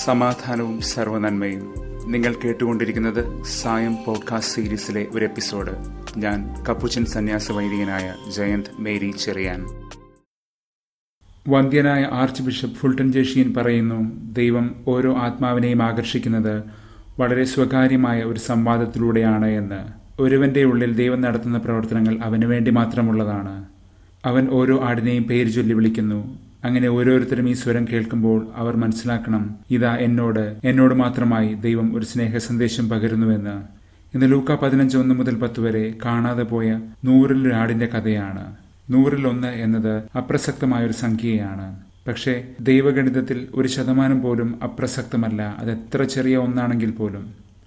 സമാധാനവും സർവനന്മയും നിങ്ങൾ കേട്ടുകൊണ്ടിരിക്കുന്നത് സായം പോഡ്കാസ്റ്റ് സീരീസിലെ ഒരു എപ്പിസോഡ് ഞാൻ കപ്പുച്ചൻ സന്യാസ വൈദികനായ ജയന്ത് മേരി ചെറിയാൻ വന്ധ്യനായ ആർച്ച് ബിഷപ്പ് ഫുൾട്ടൻ ജേഷിയൻ പറയുന്നു ദൈവം ഓരോ ആത്മാവിനെയും ആകർഷിക്കുന്നത് വളരെ സ്വകാര്യമായ ഒരു സംവാദത്തിലൂടെയാണ് എന്ന് ഒരുവന്റെ ഉള്ളിൽ ദൈവം നടത്തുന്ന പ്രവർത്തനങ്ങൾ അവന് വേണ്ടി മാത്രമുള്ളതാണ് അവൻ ഓരോ ആടിനെയും പേര് ചൊല്ലി വിളിക്കുന്നു അങ്ങനെ ഓരോരുത്തരും ഈ സ്വരം കേൾക്കുമ്പോൾ അവർ മനസ്സിലാക്കണം ഇതാ എന്നോട് എന്നോട് മാത്രമായി ദൈവം ഒരു സ്നേഹ സന്ദേശം പകരുന്നുവെന്ന് ഇന്ന് ലൂക്ക പതിനഞ്ച് ഒന്ന് മുതൽ പത്ത് വരെ കാണാതെ പോയ നൂറിലൊരാടിന്റെ കഥയാണ് നൂറിൽ ഒന്ന് എന്നത് അപ്രസക്തമായ ഒരു സംഖ്യയാണ് പക്ഷേ ദൈവഗണിതത്തിൽ ഒരു ശതമാനം പോലും അപ്രസക്തമല്ല അത് എത്ര ചെറിയ ഒന്നാണെങ്കിൽ പോലും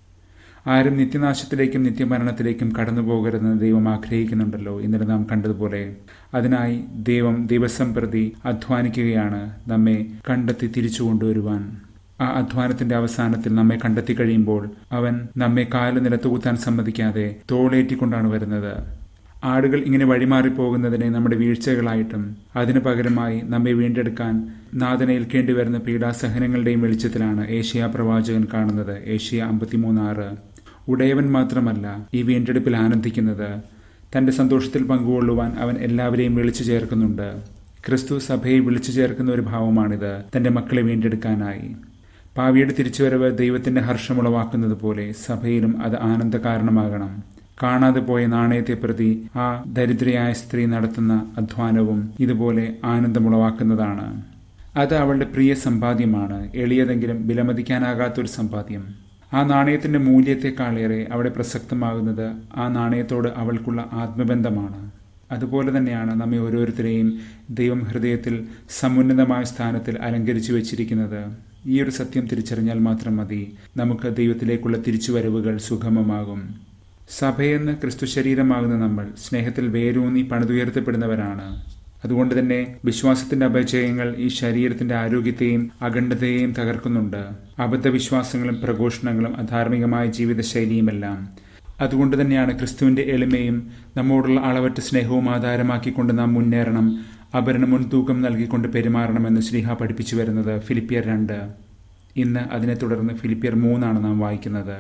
ആരും നിത്യനാശത്തിലേക്കും നിത്യമരണത്തിലേക്കും കടന്നു പോകരുതെന്ന് ദൈവം ആഗ്രഹിക്കുന്നുണ്ടല്ലോ ഇന്നലെ നാം കണ്ടതുപോലെ അതിനായി ദൈവം ദിവസം പ്രതി അധ്വാനിക്കുകയാണ് നമ്മെ കണ്ടെത്തി തിരിച്ചു കൊണ്ടുവരുവാൻ ആ അധ്വാനത്തിന്റെ അവസാനത്തിൽ നമ്മെ കണ്ടെത്തി കഴിയുമ്പോൾ അവൻ നമ്മെ കാല് നിലത്തുകുത്താൻ സമ്മതിക്കാതെ തോളേറ്റിക്കൊണ്ടാണ് വരുന്നത് ആടുകൾ ഇങ്ങനെ വഴിമാറിപ്പോകുന്നതിനെ നമ്മുടെ വീഴ്ചകളായിട്ടും അതിനു പകരമായി നമ്മെ വീണ്ടെടുക്കാൻ നാഥനെ ഏൽക്കേണ്ടി വരുന്ന പീഡാസഹനങ്ങളുടെയും വെളിച്ചത്തിലാണ് ഏഷ്യ പ്രവാചകൻ കാണുന്നത് ഏഷ്യ അമ്പത്തിമൂന്നാറ് ഉടയവൻ മാത്രമല്ല ഈ വീണ്ടെടുപ്പിൽ ആനന്ദിക്കുന്നത് തന്റെ സന്തോഷത്തിൽ പങ്കുകൊള്ളുവാൻ അവൻ എല്ലാവരെയും വിളിച്ചു ചേർക്കുന്നുണ്ട് ക്രിസ്തു സഭയെ വിളിച്ചു ചേർക്കുന്ന ഒരു ഭാവമാണിത് തന്റെ മക്കളെ വീണ്ടെടുക്കാനായി പാവിയുടെ തിരിച്ചുവരവ് ദൈവത്തിന്റെ ഹർഷമുളവാക്കുന്നത് പോലെ സഭയിലും അത് ആനന്ദ കാരണമാകണം കാണാതെ പോയ നാണയത്തെ പ്രതി ആ ദരിദ്രയായ സ്ത്രീ നടത്തുന്ന അധ്വാനവും ഇതുപോലെ ആനന്ദമുളവാക്കുന്നതാണ് അത് അവളുടെ പ്രിയ സമ്പാദ്യമാണ് എളിയതെങ്കിലും വിലമതിക്കാനാകാത്തൊരു സമ്പാദ്യം ആ നാണയത്തിന്റെ മൂല്യത്തെക്കാളേറെ അവിടെ പ്രസക്തമാകുന്നത് ആ നാണയത്തോട് അവൾക്കുള്ള ആത്മബന്ധമാണ് അതുപോലെ തന്നെയാണ് നമ്മെ ഓരോരുത്തരെയും ദൈവം ഹൃദയത്തിൽ സമുന്നതമായ സ്ഥാനത്തിൽ അലങ്കരിച്ചു വെച്ചിരിക്കുന്നത് ഈ ഒരു സത്യം തിരിച്ചറിഞ്ഞാൽ മാത്രം മതി നമുക്ക് ദൈവത്തിലേക്കുള്ള തിരിച്ചുവരവുകൾ സുഗമമാകും സഭയെന്ന് ക്രിസ്തു ശരീരമാകുന്ന നമ്മൾ സ്നേഹത്തിൽ വേരൂന്നി പണിതുയർത്തപ്പെടുന്നവരാണ് അതുകൊണ്ട് തന്നെ വിശ്വാസത്തിന്റെ അപജയങ്ങൾ ഈ ശരീരത്തിന്റെ ആരോഗ്യത്തെയും അഖണ്ഡതയെയും തകർക്കുന്നുണ്ട് അബദ്ധവിശ്വാസങ്ങളും പ്രഘോഷണങ്ങളും അധാർമികമായ ജീവിതശൈലിയുമെല്ലാം അതുകൊണ്ട് തന്നെയാണ് ക്രിസ്തുവിന്റെ എളിമയും നമ്മോടുള്ള അളവറ്റ സ്നേഹവും ആധാരമാക്കിക്കൊണ്ട് നാം മുന്നേറണം അപരന് മുൻതൂക്കം നൽകിക്കൊണ്ട് പെരുമാറണമെന്ന് ശ്രീഹ പഠിപ്പിച്ചു വരുന്നത് ഫിലിപ്പിയർ രണ്ട് ഇന്ന് അതിനെ തുടർന്ന് ഫിലിപ്പിയർ മൂന്നാണ് നാം വായിക്കുന്നത്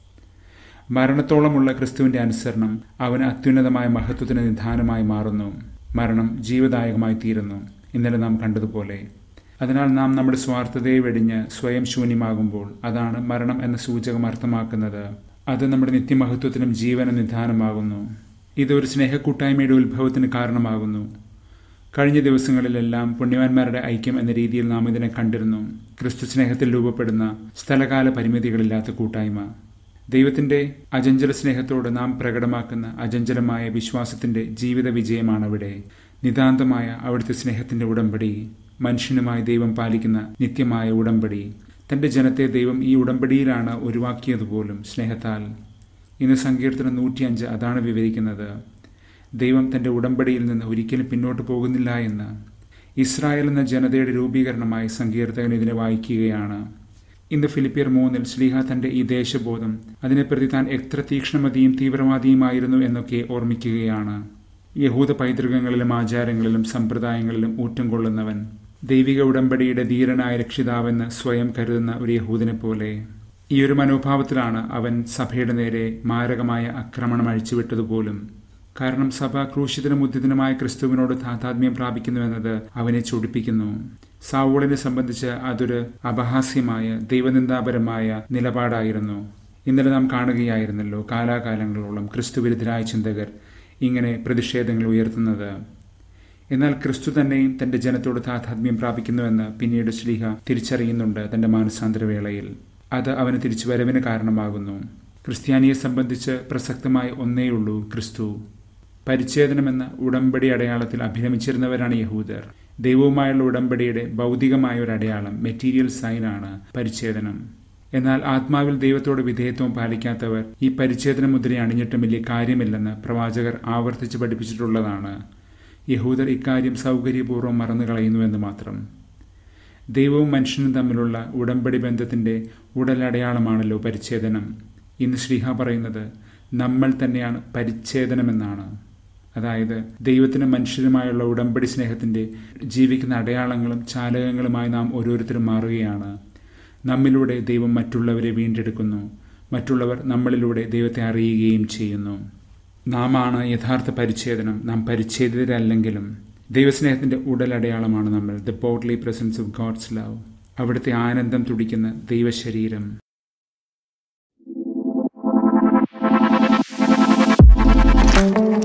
മരണത്തോളമുള്ള ക്രിസ്തുവിന്റെ അനുസരണം അവന് അത്യുന്നതമായ മഹത്വത്തിന് നിധാനമായി മാറുന്നു മരണം ജീവദായകമായി തീരുന്നു ഇന്നലെ നാം കണ്ടതുപോലെ അതിനാൽ നാം നമ്മുടെ സ്വാർത്ഥതയെ വെടിഞ്ഞ് സ്വയം ശൂന്യമാകുമ്പോൾ അതാണ് മരണം എന്ന സൂചകം അർത്ഥമാക്കുന്നത് അത് നമ്മുടെ നിത്യമഹത്വത്തിനും ജീവനും നിധാനമാകുന്നു ഇത് ഒരു സ്നേഹക്കൂട്ടായ്മയുടെ ഉത്ഭവത്തിന് കാരണമാകുന്നു കഴിഞ്ഞ ദിവസങ്ങളിലെല്ലാം പുണ്യവാന്മാരുടെ ഐക്യം എന്ന രീതിയിൽ നാം ഇതിനെ കണ്ടിരുന്നു ക്രിസ്തു സ്നേഹത്തിൽ രൂപപ്പെടുന്ന സ്ഥലകാല പരിമിതികളില്ലാത്ത കൂട്ടായ്മ ദൈവത്തിന്റെ അജഞ്ചല സ്നേഹത്തോട് നാം പ്രകടമാക്കുന്ന അജഞ്ചലമായ വിശ്വാസത്തിന്റെ ജീവിത വിജയമാണ് അവിടെ നിതാന്തമായ അവിടുത്തെ സ്നേഹത്തിന്റെ ഉടമ്പടി മനുഷ്യനുമായി ദൈവം പാലിക്കുന്ന നിത്യമായ ഉടമ്പടി തന്റെ ജനത്തെ ദൈവം ഈ ഉടമ്പടിയിലാണ് ഒഴിവാക്കിയതുപോലും സ്നേഹത്താൽ ഇന്ന് സങ്കീർത്തനം നൂറ്റിയഞ്ച് അതാണ് വിവരിക്കുന്നത് ദൈവം തന്റെ ഉടമ്പടിയിൽ നിന്ന് ഒരിക്കലും പിന്നോട്ട് പോകുന്നില്ല എന്ന് ഇസ്രായേൽ എന്ന ജനതയുടെ രൂപീകരണമായി സങ്കീർത്തകൻ ഇതിനെ വായിക്കുകയാണ് ഇന്ന് ഫിലിപ്പിയർ മൂന്നിൽ ശ്ലീഹ തന്റെ ഈ ദേശബോധം അതിനെപ്രതി താൻ എത്ര തീക്ഷ്ണമതിയും തീവ്രവാദിയുമായിരുന്നു എന്നൊക്കെ ഓർമ്മിക്കുകയാണ് യഹൂദ പൈതൃകങ്ങളിലും ആചാരങ്ങളിലും സമ്പ്രദായങ്ങളിലും ഊറ്റം കൊള്ളുന്നവൻ ദൈവിക ഉടമ്പടിയുടെ ധീരനായ രക്ഷിതാവെന്ന് സ്വയം കരുതുന്ന ഒരു യഹൂദനെ പോലെ ഈ ഒരു മനോഭാവത്തിലാണ് അവൻ സഭയുടെ നേരെ മാരകമായ ആക്രമണം അഴിച്ചുവിട്ടതുപോലും കാരണം സഭ ക്രൂശിതനും ഉദ്യതനുമായ ക്രിസ്തുവിനോട് താതാത്മ്യം പ്രാപിക്കുന്നുവെന്നത് അവനെ ചൊടിപ്പിക്കുന്നു സാവൂളിനെ സംബന്ധിച്ച് അതൊരു അപഹാസ്യമായ ദൈവനിന്ദാപരമായ നിലപാടായിരുന്നു ഇന്നലെ നാം കാണുകയായിരുന്നല്ലോ കാലാകാലങ്ങളോളം ക്രിസ്തുവിരുദ്ധരായ ചിന്തകർ ഇങ്ങനെ പ്രതിഷേധങ്ങൾ ഉയർത്തുന്നത് എന്നാൽ ക്രിസ്തു തന്നെയും തന്റെ ജനത്തോട് താതാത്മ്യം പ്രാപിക്കുന്നുവെന്ന് പിന്നീട് ശ്ലീഹ തിരിച്ചറിയുന്നുണ്ട് തന്റെ മാനസാന്തരവേളയിൽ അത് അവന് തിരിച്ചുവരവിന് കാരണമാകുന്നു ക്രിസ്ത്യാനിയെ സംബന്ധിച്ച് പ്രസക്തമായ ഒന്നേയുള്ളൂ ക്രിസ്തു പരിച്ഛേദനമെന്ന ഉടമ്പടി അടയാളത്തിൽ അഭിരമിച്ചിരുന്നവരാണ് യഹൂദർ ദൈവവുമായുള്ള ഉടമ്പടിയുടെ ഭൗതികമായ ഒരു അടയാളം മെറ്റീരിയൽ സൈനാണ് പരിച്ഛേദനം എന്നാൽ ആത്മാവിൽ ദൈവത്തോട് വിധേയത്വം പാലിക്കാത്തവർ ഈ പരിച്ഛേദന മുദ്ര അണിഞ്ഞിട്ടും വലിയ കാര്യമില്ലെന്ന് പ്രവാചകർ ആവർത്തിച്ച് പഠിപ്പിച്ചിട്ടുള്ളതാണ് യഹൂദർ ഇക്കാര്യം സൗകര്യപൂർവ്വം മറന്നു കളയുന്നുവെന്ന് മാത്രം ദൈവവും മനുഷ്യനും തമ്മിലുള്ള ഉടമ്പടി ബന്ധത്തിന്റെ ഉടലടയാളമാണല്ലോ പരിച്ഛേദനം ഇന്ന് ശ്രീഹ പറയുന്നത് നമ്മൾ തന്നെയാണ് പരിച്ഛേദനമെന്നാണ് അതായത് ദൈവത്തിനും മനുഷ്യരുമായുള്ള ഉടമ്പടി സ്നേഹത്തിന്റെ ജീവിക്കുന്ന അടയാളങ്ങളും ചാലകങ്ങളുമായി നാം ഓരോരുത്തരും മാറുകയാണ് നമ്മിലൂടെ ദൈവം മറ്റുള്ളവരെ വീണ്ടെടുക്കുന്നു മറ്റുള്ളവർ നമ്മളിലൂടെ ദൈവത്തെ അറിയുകയും ചെയ്യുന്നു നാം ആണ് യഥാർത്ഥ പരിച്ഛേദനം നാം പരിച്ഛേദിതരല്ലെങ്കിലും ദൈവസ്നേഹത്തിന്റെ ഉടലടയാളമാണ് നമ്മൾ the bodily presence of God's love അവിടുത്തെ ആനന്ദം തുടിക്കുന്ന ദൈവശരീരം thank you